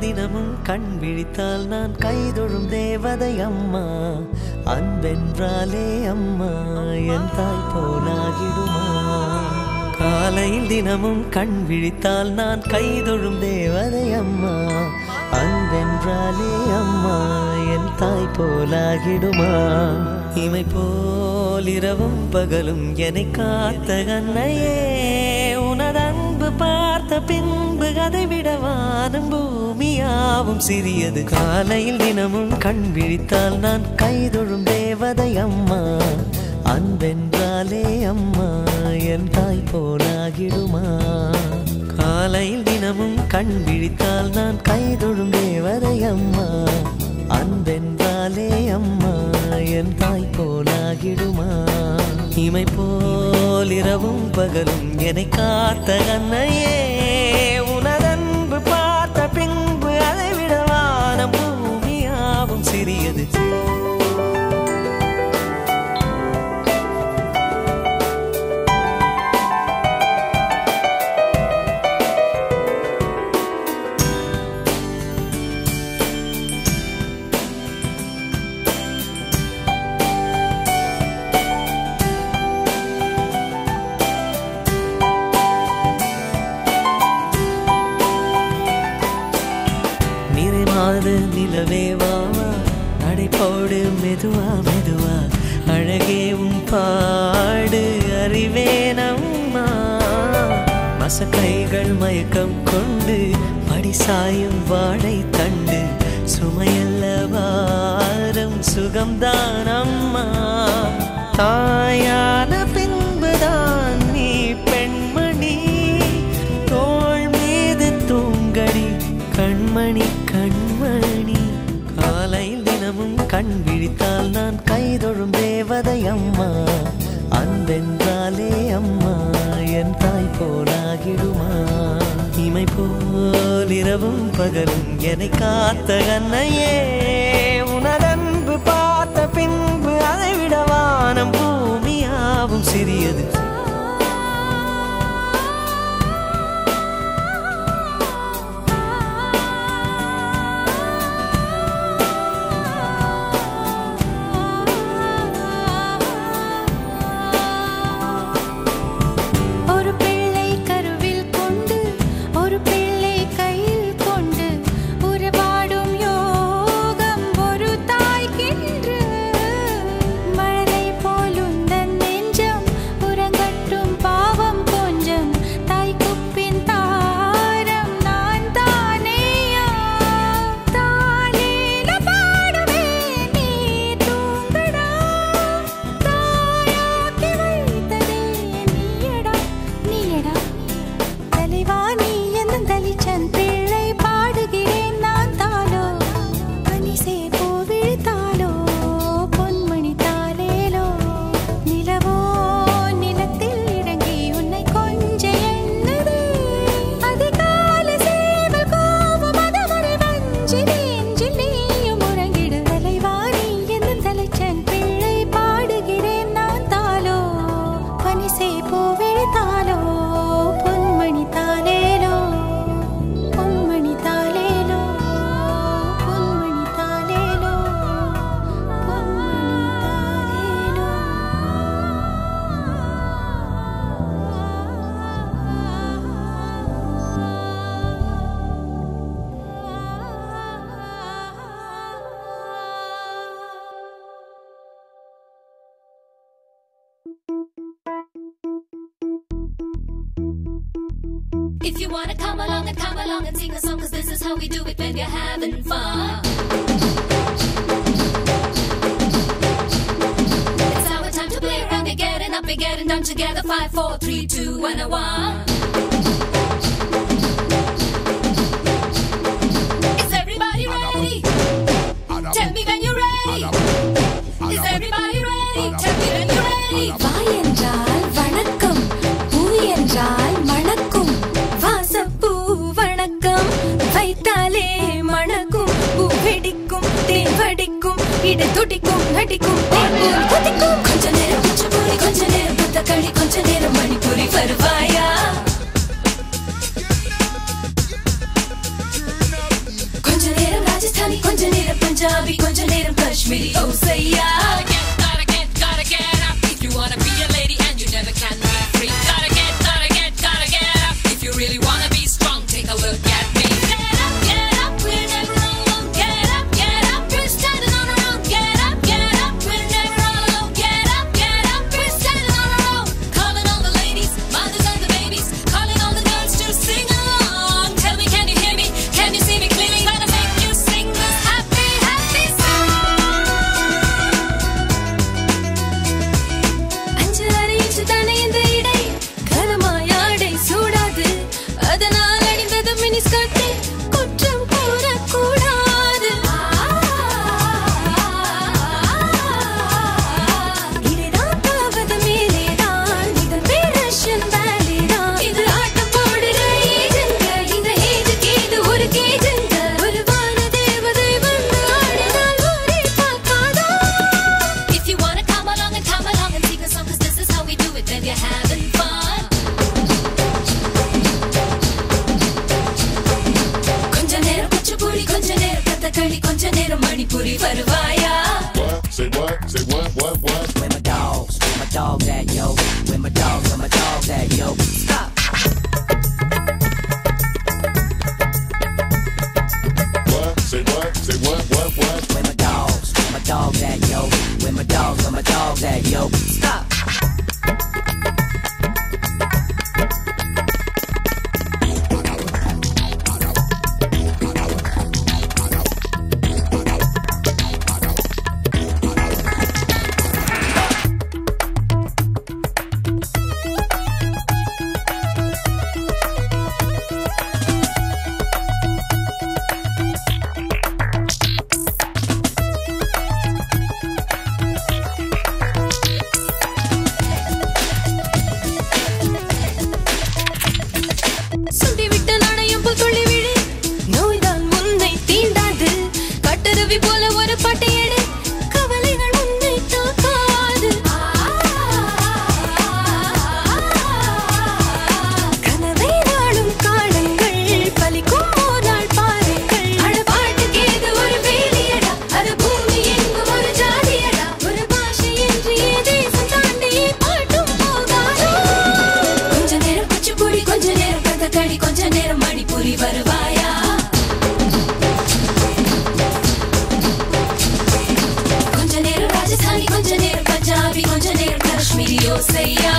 தினமும் கண் விழித்தால் நான் கைதொழும் தேவதை அம்மா அன்பென்றாலே அம்மா என் தாய் போலாகிடுமா காலையில் தினமும் கண் விழித்தால் நான் கைதொழும் தேவதை அம்மா அன்பென்றாலே அம்மா என் தாய் போலாகிடுமா இமை போல் இரவும் பகலும் என்னை காத்த கண்ணையே உனது அன்பு பார்த்த பின்பு அதை விட வானம் பூமியாவும் சிறியது காலையில் தினமும் கண் விழித்தால் நான் கைதொழும் தேவதை அம்மா அன்பென்றாலே அம்மா என் தாய் போலாகிடுமா காலையில் தினமும் கண் விழித்தால் நான் கைதொழும் தேவதை அம்மா அன்பென்றாலே அம்மா என் தாய் போலாகிடுமா இமை போல் இரவும் பகலும் என்னை காத்த கண்ணையே உனதன்பு பார்த்த பின்பு அதை விட வானம் பூமியாவும் சிறியது நிறைமாது நிலவே வாவா நடைபோடு மெதுவா மெதுவா அழகே உன் பாடு அறிவேனம்மா மசக்கைகள் மயக்கம் கொண்டு படிசாயும் வாழை தண்டு சுமையல்ல வாரம் சுகம்தான் அம்மா தாயான பின்புதான் நீ பெண்மணி தோள் மீது தூங்கடி கண்மணி கண்மணி காலையில் தினமும் கண் விழித்தால் நான் கைதொழும் தேவதை அம்மா அன்பென்றாலே அம்மா என் தாய் போலாகிடுமா இமை போல் இரவும் பகலும் என்னை காத்த கண்ணையே உனதன்பு பார்த்த பின்பு அதை விட வானம் பூமியாவும் சிறியது ஒரு பிள்ளை கருவில் கொண்டு ஒரு பிள்ளை கையில் கொண்டு உறவாடும் யோகம் ஒரு தாய்க்கின்று மழலை போலுந்தன் நெஞ்சம் உறங்கட்டும் பாவம் கொஞ்சம் தாய்க்குப்பின் தாரம் நான் தானேயா தானேல பாடுவே நீ தூங்கடா தாயாக்கி வைத்ததே நீயடா நீயடா தலைவா நீ என்னும் தலிச்சன் பிள்ளை பாடுகிறேன் நான் தாளோ கனிசே பூவிழித்தாளோ பொன்மணி தாளேலோ நிலவோ நிலத்தில் இறங்கி உன்னை கொஞ்ச எண்ணுதே அதிகால சேவல் கோபம் அதவரை வஞ்சி நெஞ்சில் நீயும் உறங்கிடு தலைவா நீ என்னும் தலைச்சன் பிள்ளை பாடுகிறேன் நான் தாளோ பனிசே பூவிழித்தாளோ பொன்மணி தாளேலோ பொன்மணி தாளேலோ பொன்மணி தாளேலோ பொன்மணி தாளேலோ If you wanna come along and come along and sing a song, cause this is how we do it when you're having fun. It's our time to play around, we're getting up, we're getting down together. Five, four, three, two, and a one. Is everybody ready? Tell me when you're ready. Is everybody ready? Tell me when you're ready. வாய் என்றால் வணக்கம் பூ என்றால் மணக்கும் வாசப்பூ வணக்கம் வைத்தாலே மணக்கும் பூ வெடிக்கும் தேன் வடிக்கும் இடை துடிக்கும் நடிக்கும் தேன் போல் குதிக்கும் கொஞ்ச நேரம் குச்சிப்புடி கொஞ்ச நேரம் புத்தக்களி கொஞ்ச நேரம் மணிப்புரி வருவாயா பஞ்சாபி கொஞ்ச நேரம் காஷ்மீரி ஓ சையா Gotta get, gotta get, gotta get up. If you wanna be a lady and you never can be free. Gotta get, gotta get, gotta get up. If you really wanna be strong, take a look at me. Get up, get up, we're never alone. Get up, get up, we're standing on our own. Get up, get up, we're never alone. Get up, get up, we're standing on our own. Calling all the ladies, mothers and the babies, calling all the girls to sing along. Tell me, can you hear me? Can you see me clearly? Gonna make you sing this happy, happy song. அஞ்சு அரை inch தானே இந்த இடை கனமாயாடை சூடாது அதனால் அணிந்தது mini skirt குற்றம் கூறக்கூடாது இதுதான் பாவத மேலேதான் இதன் பேர் ரஷ்யன் பேலேதான் இது ஆட்டம் போடுற ஏஜென்ட் இந்த ஏஜுக்கு இது ஒரு கேஜென்ட் ஒரு வான தேவதை வந்து ஆடினால் ஊரே பார்க்காதா If you wanna come along and come along and sing a song, 'cause this is how we do it when you're having fun. கொஞ்ச நேரம் குச்சிப்புடி கொஞ்ச நேரம் கதகளி கொஞ்ச நேரம் மணிப்புரி வருவாயா What? Say what? Say what? What? What? Where my dogs? Where my dogs at, yo? Where my dogs? Where my dogs at, yo? Stop. What? Say what? Say what? What? What? Where my dogs? Where my dogs at, yo? Where my dogs? Where my dogs at, yo? Stop. சுண்டி விட்ட நாணயம் போல் துள்ளி விழு நோய்தான் உன்னை தீண்டாது கட்டருவி போல ஒரு பாட்டை எடு கவலைகள் உன்னை தாக்காது கனவை நாளும் காலங்கள் பலிக்கும் ஓர் நாள் பாருங்கள் அட பாட்டுக்கு ஏது ஒரு வேலியடா அது பூமி எங்கும் ஒரு ஜாதியடா ஒரு பாஷை என்று ஏ தேசம் தாண்டி பாட்டும் போகாதோ கொஞ்ச நேரம் குச்சிப்புடி கொஞ்ச நேரம் கதகளி கொஞ்ச நேரம் மணிப்புரி வருவாயா கொஞ்ச நேரம் ராஜஸ்தானி கொஞ்ச நேரம் பஞ்சாபி கொஞ்ச நேரம் Kashmiri ஓசையா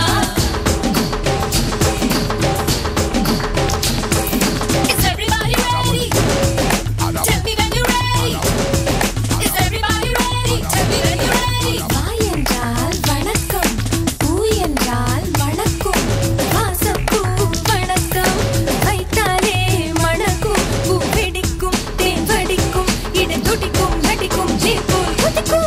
Is everybody ready? Tell me when you're ready. Is everybody ready? Tell me when you're ready. வாய் என்றால் வணக்கம் பூ என்றால் வணக்கம் வாசப்பூ வணக்கம் வைத்தாலே மணக்கும் பூ வெடிக்கும் தேன் வடிக்கும் இட துடிக்கும் நடிக்கும் நீர் போல் குதிக்கும்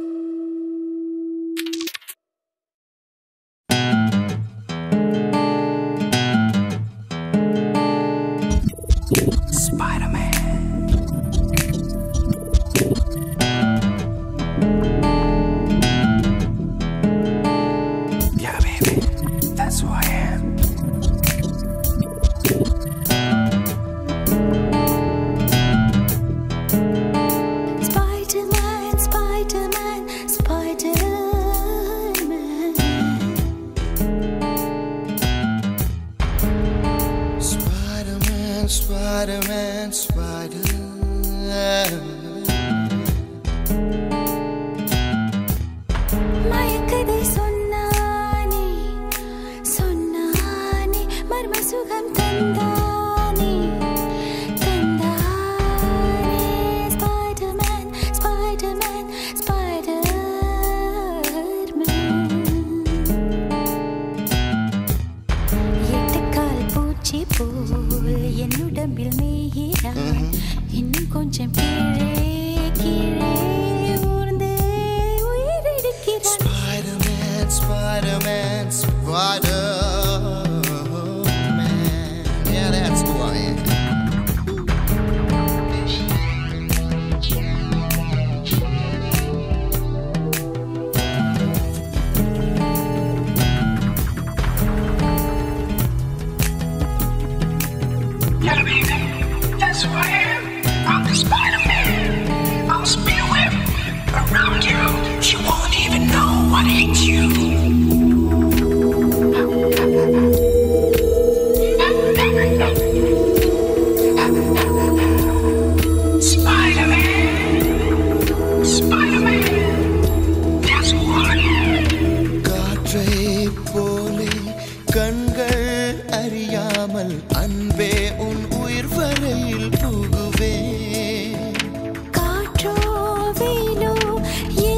Yeah, baby. That's who I am. Spider-Man, Spider-Man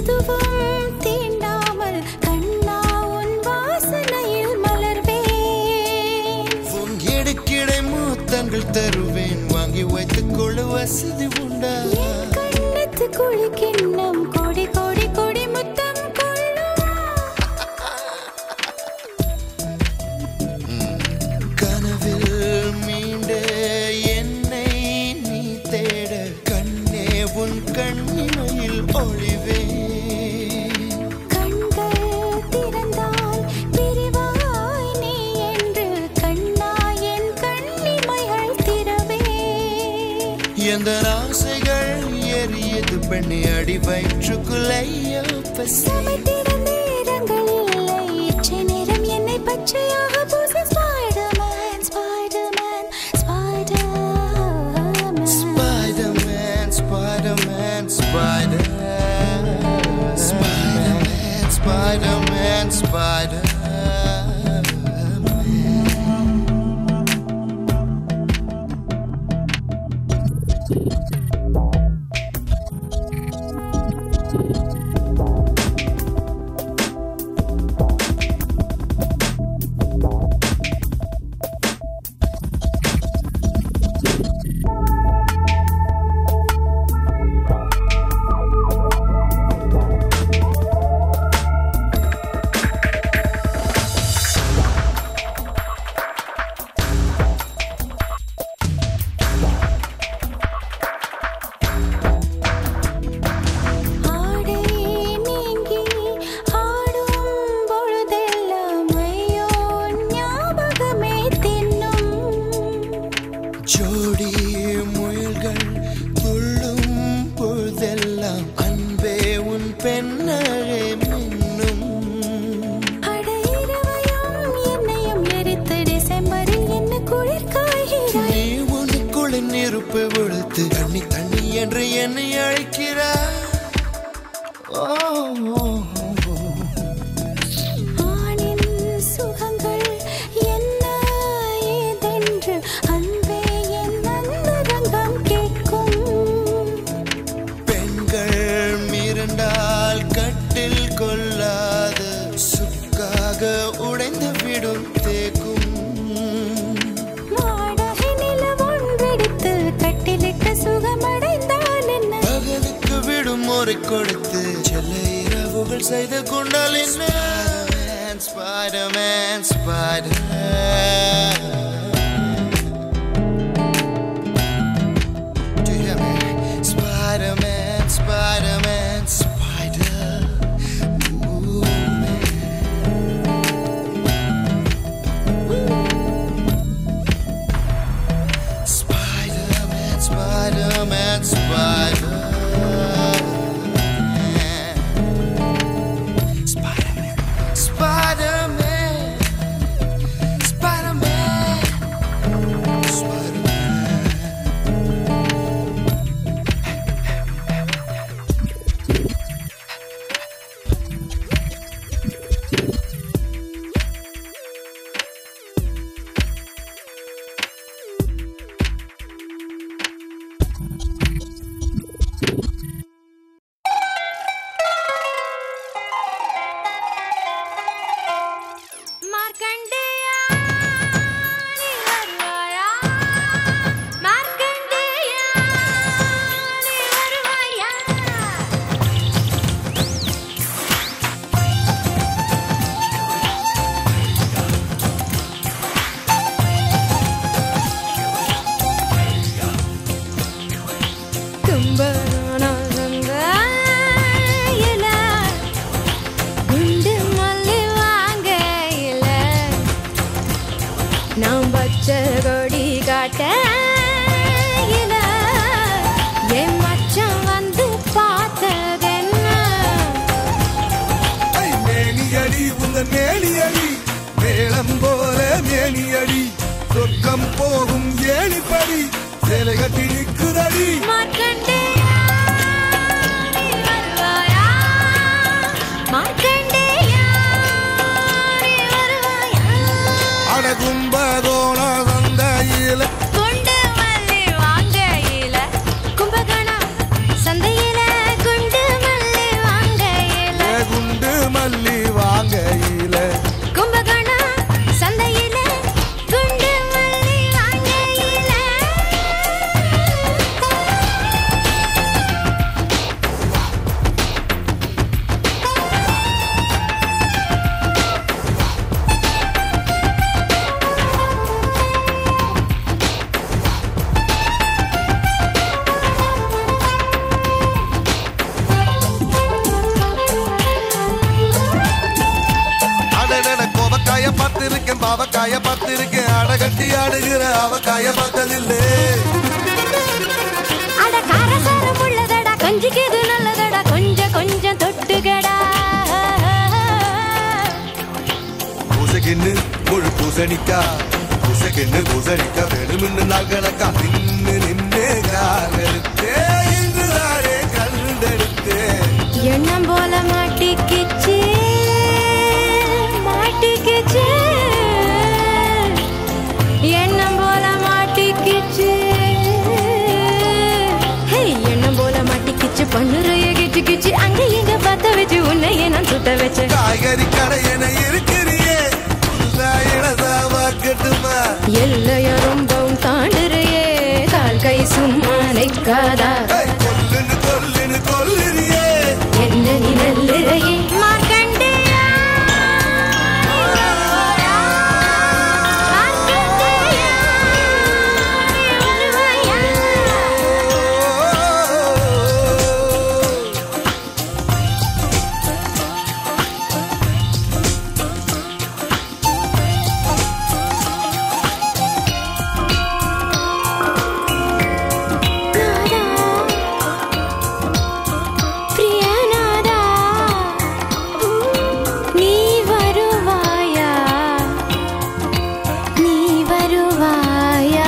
எதுவும் தீண்டாமல் கண்ணா உன் வாசனையில் மலர்வேன் உன் இடுக்கிடை மூத்தங்கள் தருவேன் வாங்கி வைத்துக் கொள்ள வசதி உண்டா என் கண்ணத்து குழி கிண்ணம் கோடி கோடி கோடி முத்தம் கொள்ளுவா கனவில் மீண்ட என்னை நீ தேட கண்ணே உன் கண்ணிமையில் ஒளிவே கண்கள் திறந்தால் பிரிவாய் நீ என்று கண்ணா என் கண்ணிமைகள் திறவே எந்த ஆசைகள் எரியது பெண்ணை அடி வயிற்றுக்குள்ளையோ பசி சமைத்திட நேரங்கள் இல்லை இச்சை நேரம் என்னை பச்சையாக பூச Spider-Man Spider-Man Spider-Man Spider-Man, Spider-Man, Spider. Spider-Man, Spider-Man, Spider. ஆடை நீங்கி ஆடும் பொழுதெல்லாம் ஐயோ ஞாபகமே தின்னும் ஜோடி முயல்கள் துள்ளும் பொழுதெல்லாம் அன்பே உன் பெண்ணழே மின்னும் அடையிறவையும் என்னையும் எரித்து டிசம்பரில் என்ன குளிர் காய்கிறாய் நீ உனக்குள்ள நெருப்பு விழுத்து தண்ணி தண்ணி என்று என்னை அழைக்கிறாய் ஓ, ஓ, ஓ. ஆணின் சுகங்கள் என்ன ஏதென்று அன்பே என் அந்தரங்கம் கேட்கும் பெண்கள் மிரண்டால் கட்டில் கொள்ளாது சுக்காக உடைந்து விடும் தேக்கும் வாடகை நிலவொன்றெடுத்து கட்டிலிட்டு சுகமடைந்தால் என்ன பகலுக்கு விடுமுறை கொடுத்து செல்ல இரவுகள் செய்து கொண்டால் என்ன Spider-Man, Spider-Man. Do you hear me? Spider-Man, Spider-Man, Spider. Ooh, man. Spider-Man, Spider-Man, Spider-Man. Spider-Man, Spider-Man, Spider-Man, Spider-Man. Markandeya நீ வருவாயா மார்க்கண்டேயா நீ வருவாயா கும்பகோண சந்தையில குண்டு மல்லி வாங்கையில நான் பச்சை கொடி காட்டையில என் மச்சான் வந்து பார்த்ததென்ன ஐ, மேனியடி உங்கள் மேனியடி மேளம் போல மேனியடி சொர்க்கம் போகும் ஏணிப்படி சேலை கட்டி நிற்குதடி மார்க்கண்டேயா நீ வருவாயா மார்க்கண்டேயா நீ வருவாயா அடகும்பகோண சந்தையில குண்டு மல்லி வாங்கையில கும்பகோணம் சந்தையில குண்டு மல்லி வாங்கையில பார்த்திருக்கேன் பாவக்காய பார்த்திருக்கேன் அடகட்டி ஆடுகிற அவக்காய பார்த்ததில்லை அட காரசாரம் உள்ளதடா கஞ்சிக்கு இது நல்லதடா கொஞ்சம் கொஞ்சம் தொட்டுகடா பூசகின்னு முழு பூசணிக்கா பூசகின்னு பூசணிக்கா வேணும்னு நாள் கணக்கா நின்னு நின்னே காலெடுத்தே இன்று நானே கண்டெடுத்தேன் எண்ணம் போல மாட்டிக்கிச்சு மாட்டிக்கிச்சு எண்ணம் போல மாட்டிக்கிச்சு ஹே, எண்ணம் போல மாட்டிக்கிச்சு பண்ணுறைய கிச்சு கிச்சு அங்க இங்க பத்த வச்சு உன்னையே நான் சுட்ட வச்சேன் காய்கறி கடை என இருக்கிறியே புதுசா இளசா வாக்கட்டுமா எல்லைய ரொம்பவும் தாண்டுறையே கால் கை சும்மா நிற்காதா ஏய், கொல்லுன்னு கொல்லுன்னு கொல்லுறியே என்ன நீ நல்லுறையே மார்க்கண்டேயா மார்க்கண்டேயா வருவாயா நாதா பிரியநாதா நீ வருவாயா நீ வருவாயா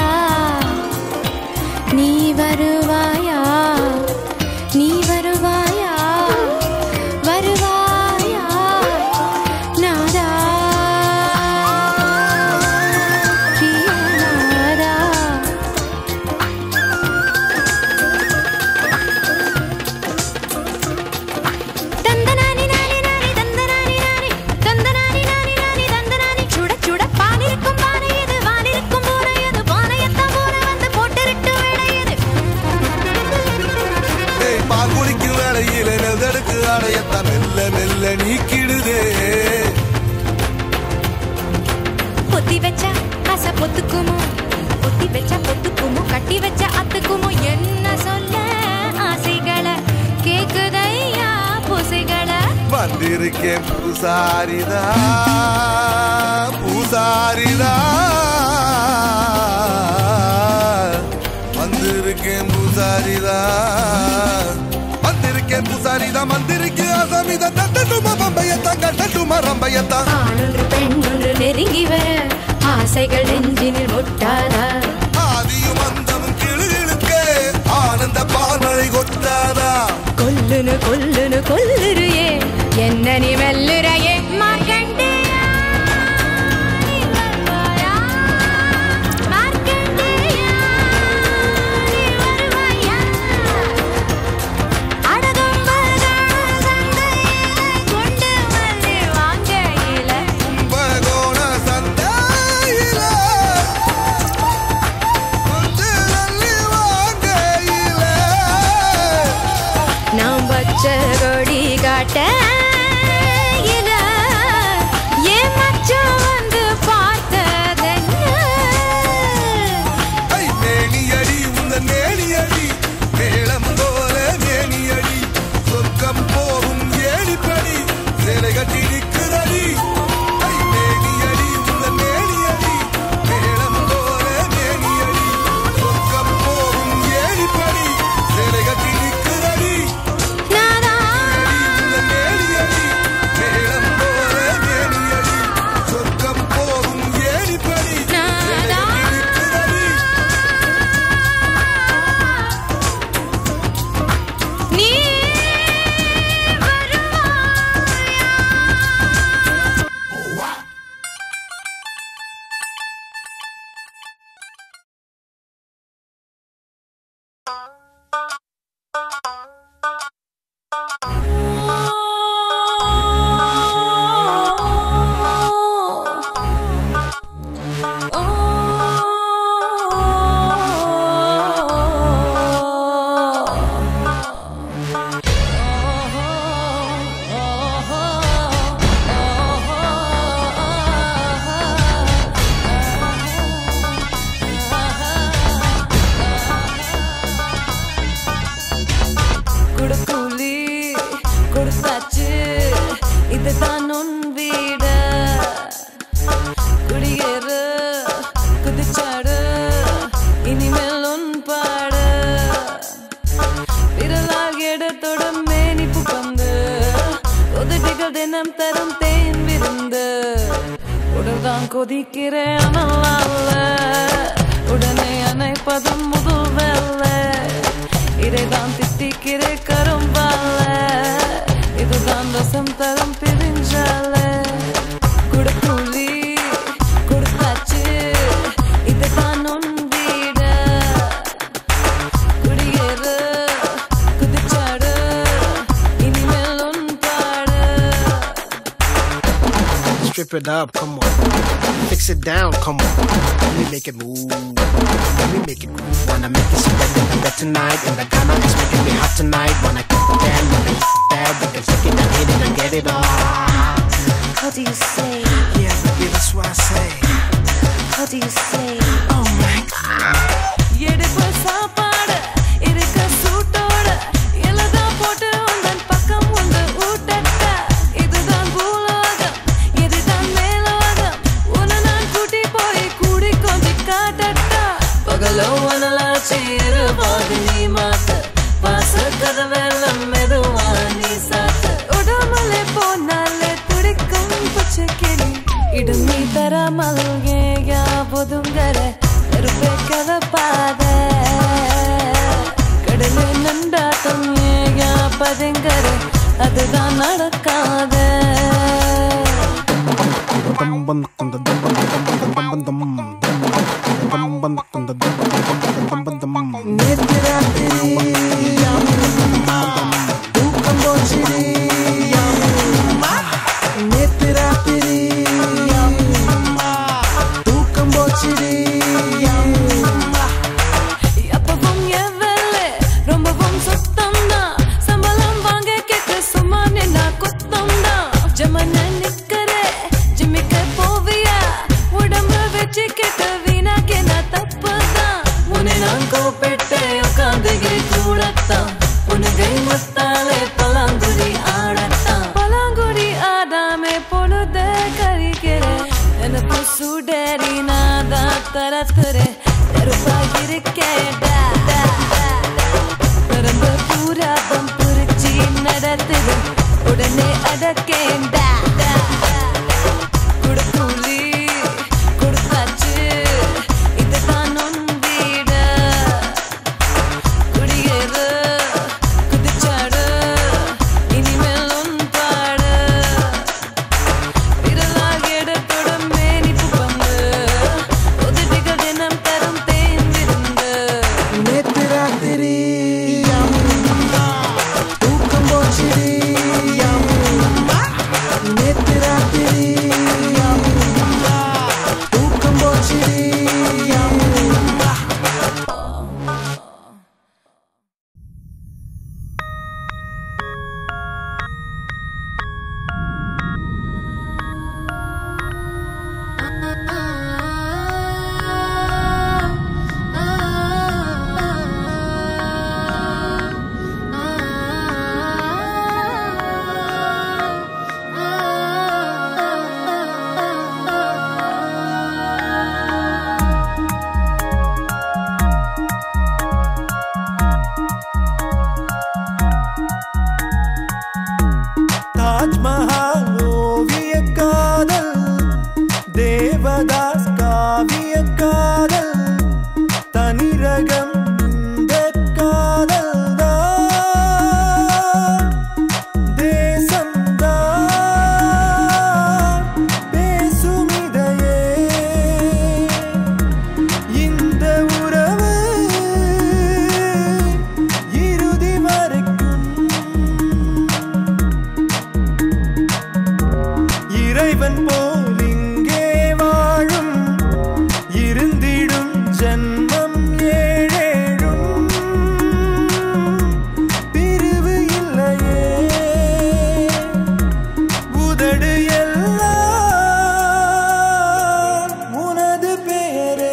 நீ வருவாயா நீ வருவாயா வருவாயா நாதா பிரியநாதா தந்தனானி நானி நானி தந்தனானி நானி தந்தனானி நானி நானி தந்தனானி சுட சுட பாலிருக்கும் பானை இது வாலிருக்கும் பூனை இது பானையத்தான் பூனை வந்து போட்டிருட்டு விளையுது ஏய், பாங்குடிக்கும் வேளையில நெதடுக்கு அடையத்தான் மெல்ல மெல்ல நீக்கிடுதே பொத்தி வச்சா ஆசை பொத்துக்குமோ பொத்தி வச்சா பொத்துக்குமோ கட்டி வச்ச அத்துக்குமோ என்ன சொல்ல ஆசைகளை கேக்குதையா பூசைகளை வந்திருக்கேன் பூசாரிதா பூசாரிதா வந்திருக்கேன் பூசாரிதா வந்திருக்கேன் பூசாரிதா வந்திருக்கேன் அசமிதா தட்டட்டுமா பம்பையத்தான் கட்டட்டுமா ரம்பையத்தான் ஆணொன்று பெண்ணொன்று நெருங்கி வர ஆசைகள் நெஞ்சினில் முட்டாதா ஆதியும் அந்தமும் கிளுகிழுக்கே ஆனந்த பால்மழை கொட்டாதா கொல்லுனு கொல்லுனு கொல்லுறியே என்ன நீ மெல்லுறையே மார்க்கண்டேயா நீ வருவாயா? மார்க்கண்டேயா, நீ வருவாயா? அடதும்பல்கள் சந்தையிலே கொண்டு வந்து வாங்கையில கும்பகோண சந்தையில கொஞ்ச தள்ளி வாங்கையில நாம் பச்ச கொடி காட்ட இல ஏன் மச்சான் வந்து பார்த்ததென்ன ஐ மேனியடி உந்த நேனியடி மேளம் போல மேனியடி சொர்க்கம் போகும் ஏணிப்படி சேலை கட்டி நிற்குதடி ஐ மேனியடி உந்த நேனியடி மேளம் போல மேனியடி சொர்க்கம் போகும் ஏணிப்படி சேலை கட்டி நிற்குதடி நானா உந்த நேனியடி மேளம் போல மேனியடி சொர்க்கம் போகும் ஏணிப்படி சேலை கட்டி நிற்குதடி நீ வருவாயா கொடுக்கூலி கொடுத்தாச்சு இதுதான் உன் வீடு நான் கொதிக்கிறேன் அனலால உடனே அணைப்பதும் முதல் வேலை இதைதான் திட்டிக்கிறேன் கரும்பால இதுதான் ரசம் தரும் பிரிஞ்சால குடுக்குழி கொடுத்தாச்சு இதுதான் உன் வீடு குடியேறு குதிச்சாடு இனிமேல் உன் பாடு Strip it up, come on. Fix it down, come on. Let me make it move. Let me make it move. Wanna make it sweat in the bed tonight. And the Ghana is making me hot tonight. Wanna get down, wanna get down. We can take it and hit it and get it on. How do you say? Yeah, baby, that's what I say. How do you say? Oh my God. எடுப்பு சாப்பாடு இருக்க சூட்டோட எல்லாம் போட்டு உந்தன் பக்கம் உண்டு ஊட்டட்ட இதுதான் பூலோகம் இதுதான் மேலோகம் உன்னை நான் கூட்டி போய் கூடி கொஞ்சி காட்டட்டா பகலோ அனலாச்சி இருபாது நீ மாத்து பாச கதவெல்லாம் மெதுவா நீ சாத்து உடம்புல போனாலே துடிக்கும் பச்சைக்கிளி இடம் நீ தராமல் ஏயா ஒதுங்கற நெருப்பே கதப்பாத கடலே நண்டாட்டம் ஏயா பதுங்கற அதுதான் நடக்காத நேத்து ராத்திரி தூக்கம் போச்சுடி நேத்து ராத்திரி தூக்கம் போச்சுடி எப்பவும் என் வேலை ரொம்பவும் சுத்தம் தான் சம்பளம் வாங்க கேட்க சும்மா நின்னா குத்தம் தான் ஜமன நிக்கிற ஜிம்மிக்க போவியா உடம்ப வச்சு கேட்க வீணாக்கே நான் தப்பு தான் உன்னை நான் கூப்பிட்டு உட்காந்துகிரி கூடத்தான் உனகை முத்தாலே பலாங்குடி ஆடத்தான் பலாங்குடி ஆடாமே பொழுத கறிக்கிறேன் எனக்கு சுடரி நாதா தரத்துறேன் நெருப்பாயிருக்கேடா நரம்பு பூராபம் புரிச்சி நடத்துது உடனே அடக்கேண்டா குடுக்கூலி கொடுத்தாச்சு இதுதான் உன் வீடு குடியேறு குதிச்சாடு இனிமேல் உன் பாடு விரலாக எடுத்துடும் மேனிப்பு பந்து உதவிகள் தினம் தரும் தேன் விருந்து நேத்து ராத்திரி தூக்கம் போச்சுடி நேத்து ராத்திரி தூக்கம் போச்சுடி தாஜ்மஹால் ஓவிய காதல் தேவதாஸ் காவிய காதல் தனிரகம் இந்த காதல் தான் தேசம்தான் பேசும் இதையே இந்த உறவு இறுதி வரைக்கும் இறைவன் போல் இங்கே வாழும் இருந்திடும் ஜன்மம் ஏழேழும் பிரிவு இல்லையே உதடு எல்லாம் உனது பெயரே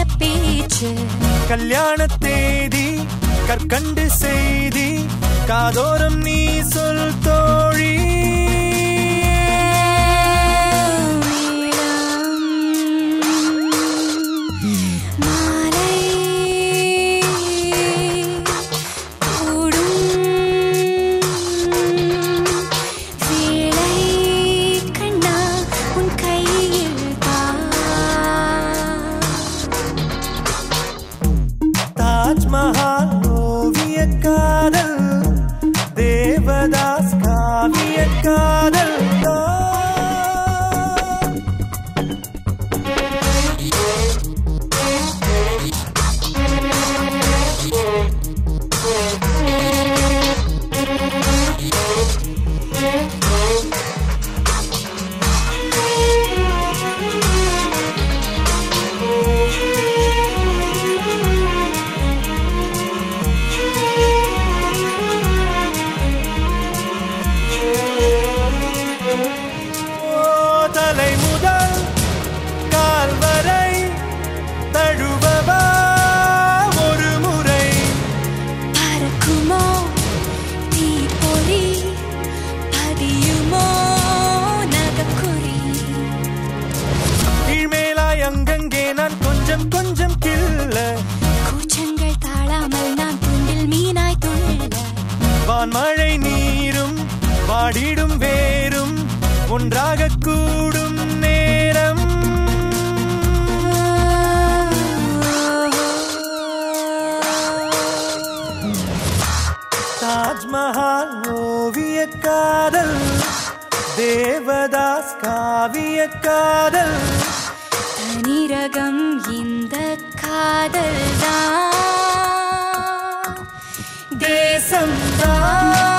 பேச்சு கல்யாண தேதி கற்கண்டு செய்தி காதோரம் நீ சொல் தோழி மாலை கூடும் வேளை கண்ணா உன் கையில் தாஜ்மஹால் ஓவிய காதல் தேவதாஸ் காவிய காதல் ஓ தலை முதல் கால் வரை தழுவவா ஒரு முறை பறக்குமோ தீப்பொறி பதியுமோ நகக்குறி கீழ்மேலாய் அங்கங்கே நான் கொஞ்சம் கொஞ்சம் கிள்ள கூச்சங்கள் தாழாமல் நான் துண்டில் மீனாய் துள்ள வான்மழை நீரும் வாடிடும் வேரும் ஒன்றாக கூடும் நேரம் தாஜ்மஹால் ஓவிய காதல் தேவதாஸ் காவிய காதல் தனிரகம் இந்த காதல் தான் தேசம்தான்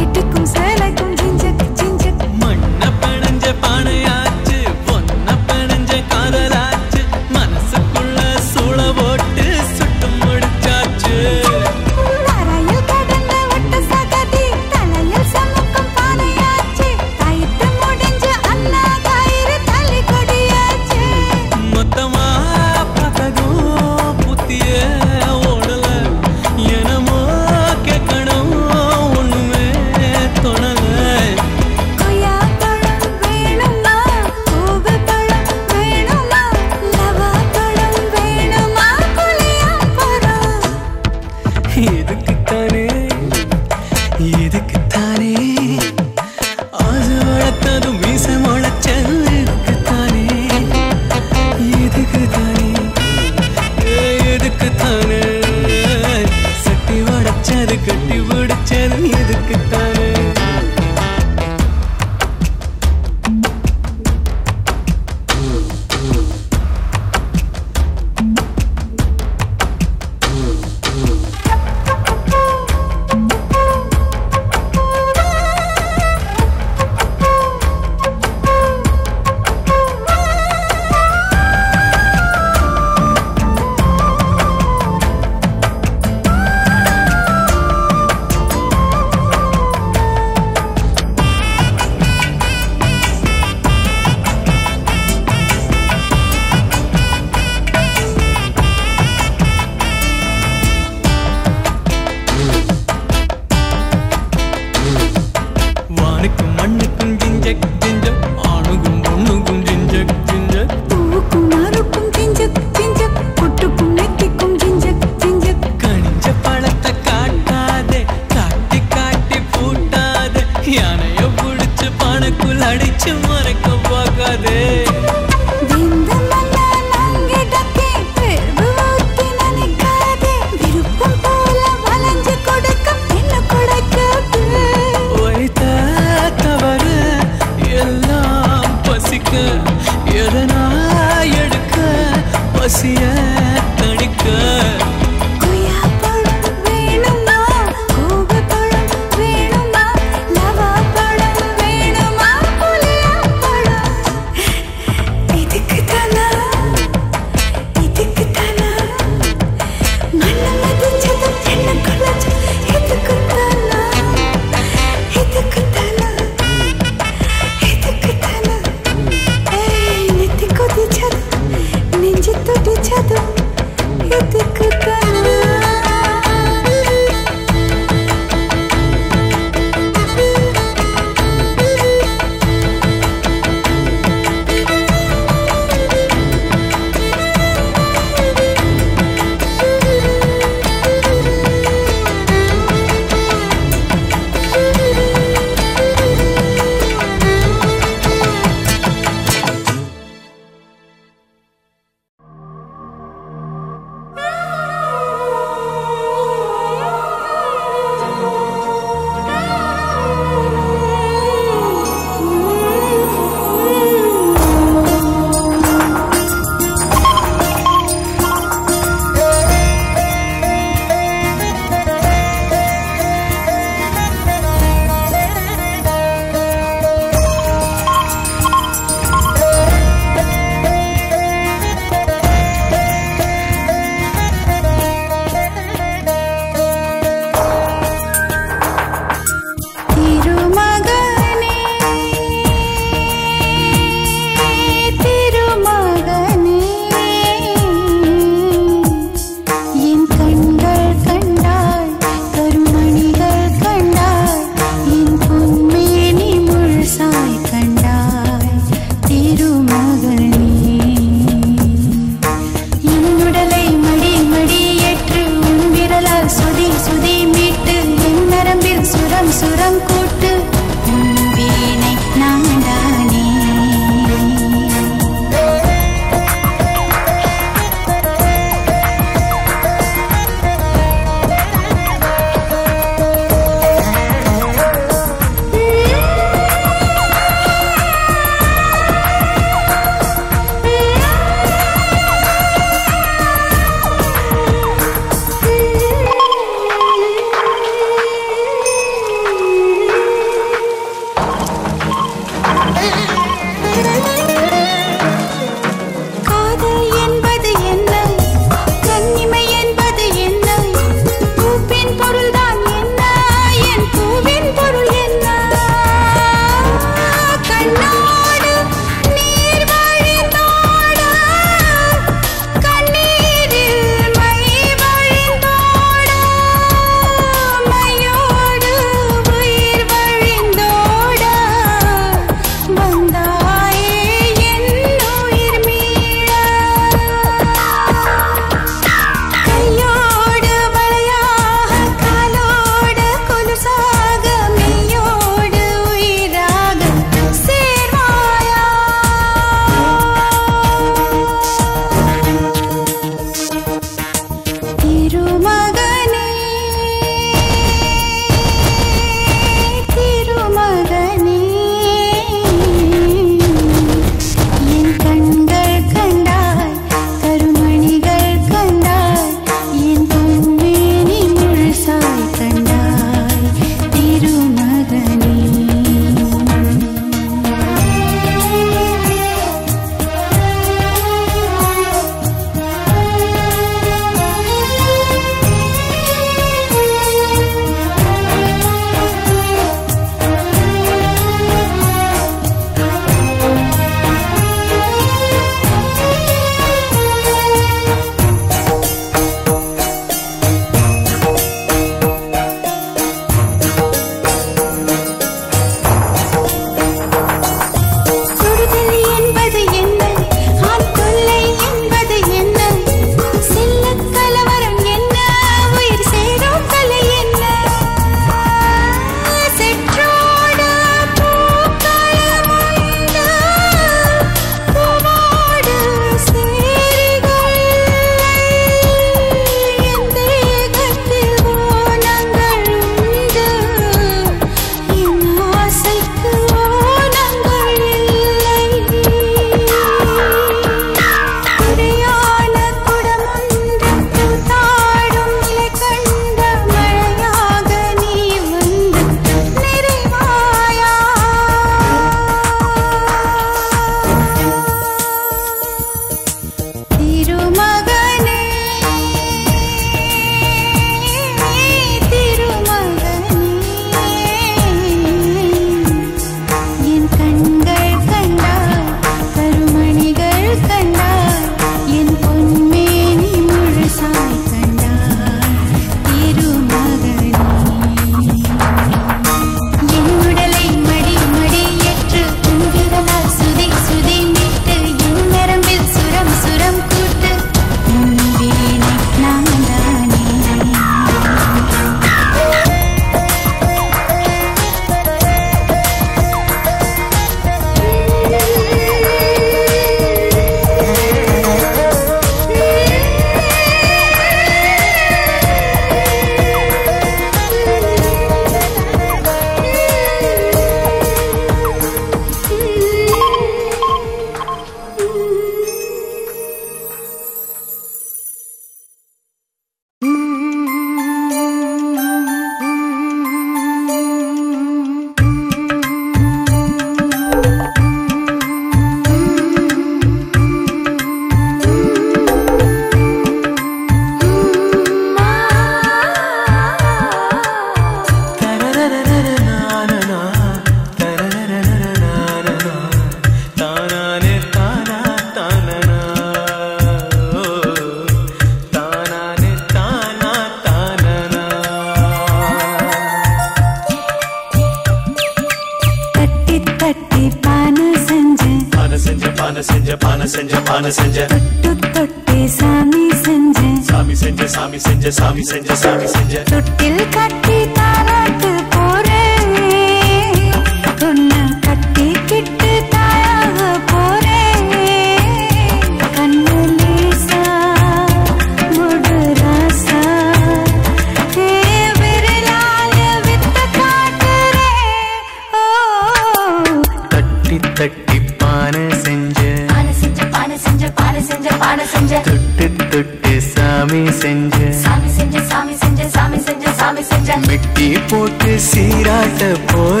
பானை செஞ்ச பானை செஞ்ச பானை செஞ்ச தொட்டு தொட்டே சாமி செஞ்சேன் சாமி செஞ்ச சாமி செஞ்ச சாமி செஞ்ச சாமி செஞ்ச தொட்டில் கட்டி தாராட்டு போறேன் உன்னை கட்டிக்கிட்டு தாயாக போறேன் கண்ணு லேசா முடு ராசா ஏ விரலால வித்த காட்டுறேன் ஓ தட்டி தட்டி பானை செஞ்ச பானை செஞ்ச பானை செஞ்ச பானை செஞ்ச பானை செஞ்ச தொட்டு தொட்டு சாமி செஞ்ச சாமி செஞ்ச சாமி செஞ்ச சாமி செஞ்ச சாமி செஞ்ச மெட்டி போட்டு சீராட்ட போற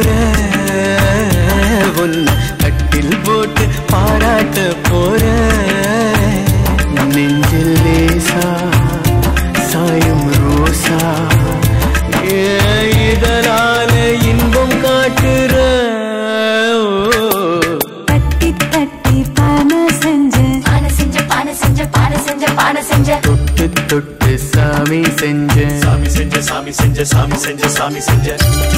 உன்னை கட்டில் போட்டு பாராட்ட போற நெஞ்சில் லேசா சாயும் ரோசா ஏ, இதனால இன்பம் காட்டுற ஓ. தட்டி தட்டி பானை செஞ்சேன் பானை செஞ்ச பானை செஞ்ச பானை செஞ்ச பானை செஞ்ச தொட்டு தொட்டு சாமி செஞ்ச சாமி செஞ்ச சாமி செஞ்ச சாமி செஞ்ச சாமி செஞ்ச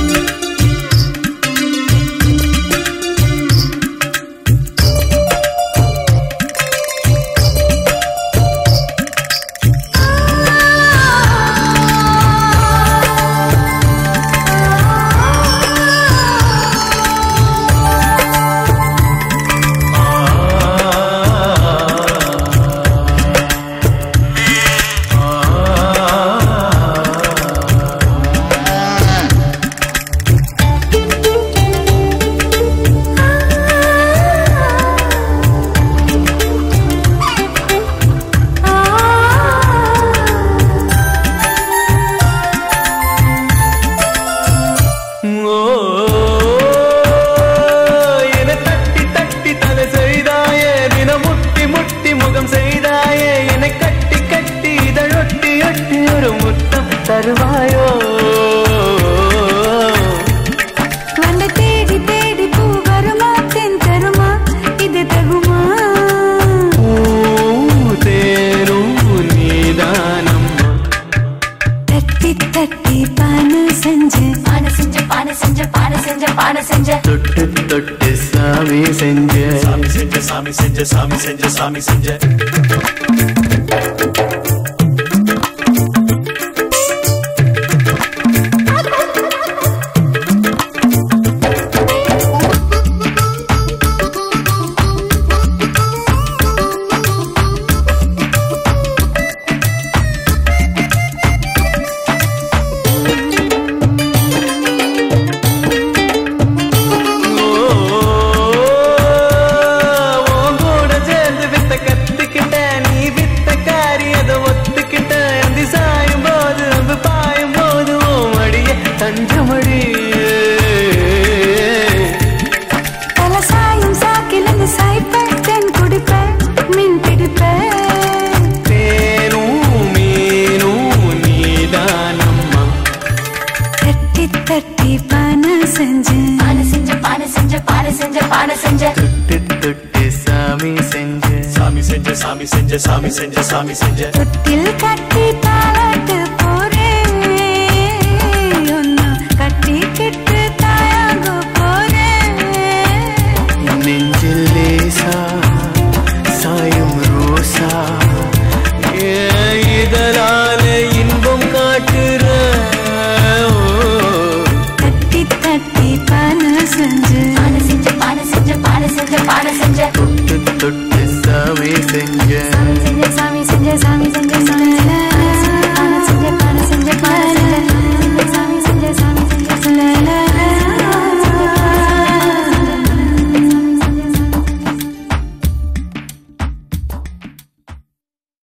ஓ, என தட்டி தட்டி தலை செய்தாயே தின முட்டி முட்டி முகம் செய்தாயே என்னை கட்டி கட்டி இதழொட்டி ஒட்டி ஒரு முத்தம் தருவாயோ வந்து தேடி தேடி பூ வருமா தென் தருமா இது தகுமா பூ தேரும் நீதானம்மா தட்டி தட்டி பானை செஞ்சேன் பானை செஞ்ச பானை செஞ்ச பானை செஞ்ச பானை செஞ்ச தொட்டு தொட்டு சாமி செஞ்ச சாமி செஞ்ச சாமி செஞ்ச சாமி செஞ்ச சாமி செஞ்ச உன் கூட சேர்ந்து வித்த கத்துக்கிட்ட நீ வித்த காரியத ஒத்துக்கிட்ட அந்தி சாயும் போது அம்பு பாயும் போது உன் மடிய தஞ்சமடி பல சாயும் சாக்கிலிருந்து சாய்ப்பேன் தென் குடிப்பேன் மின் பிடிப்பேன் தேனும் மீனும் நீதானம்மா தட்டி தட்டி பானை செஞ்சேன் பானை செஞ்ச பானை செஞ்ச பானை செஞ்ச பானை செஞ்ச தொட்டு தொட்டு சாமி செஞ்ச சாமி செஞ்ச சாமி செஞ்ச சாமி செஞ்ச சாமி செஞ்ச தொட்டில் கட்டி தாளாட்டு போறேன் ஒன்னு கட்டிக்கிட்டு தாயாக போறேன் நெஞ்சில் லேசா சாயும் ரோசா ஏ, இதனால இன்பம் காட்டுற ஓ. தட்டி தட்டி பானை செஞ்சு பானை செஞ்ச பானை செஞ்ச பானை செஞ்ச பானை செஞ்ச தொட்டு தொட்டு சாமி செஞ்ச செஞ்ச சாமி செஞ்ச